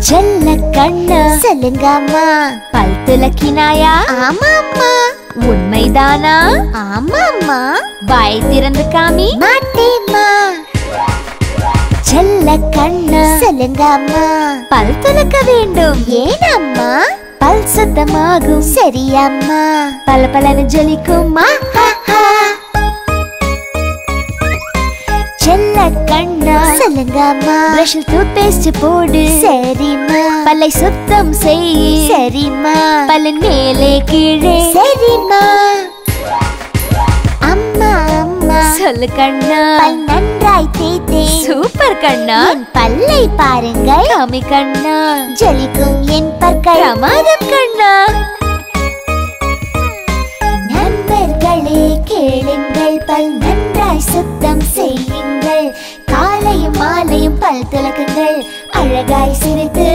செல்ல கண்ணு சொல்லுங்க அம்மா பல் துலக்கினாயா ஆமா அம்மா உண்மைதானா ஆமா அம்மா வாய் திறந்து காமி மாட்டேம்மா செல்ல கண்ணு சொல்லுங்க அம்மா பல் துலக்க வேண்டும் ஏன் அம்மா பல் சுத்தமாகும் சரி அம்மா பல பலன்னு ஜொலிக்குமா செல்ல கண்ணா சொல்லுங்க அம்மா பிரஷில் டூத் பேஸ்ட் போடு சரிம்மா பல்லை சுத்தம் செய் சரிம்மா பல்லின் மேலே கீழே சரிம்மா அம்மா அம்மா சொல்லு கண்ணா பல் நன்றாய் தேய்த்தேன் சூப்பர் கண்ணா என் பல்லை பாருங்கள் காமி கண்ணா ஜொலிக்கும் என் பற்கள் பிரமாதம் கண்ணா நண்பர்களே கேளுங்கள் பல் நன்றாய் சுத்தம் செய்யுங்கள் காலையும் மாலையும் பல் துலக்குங்கள் அழகாய் சிரித்து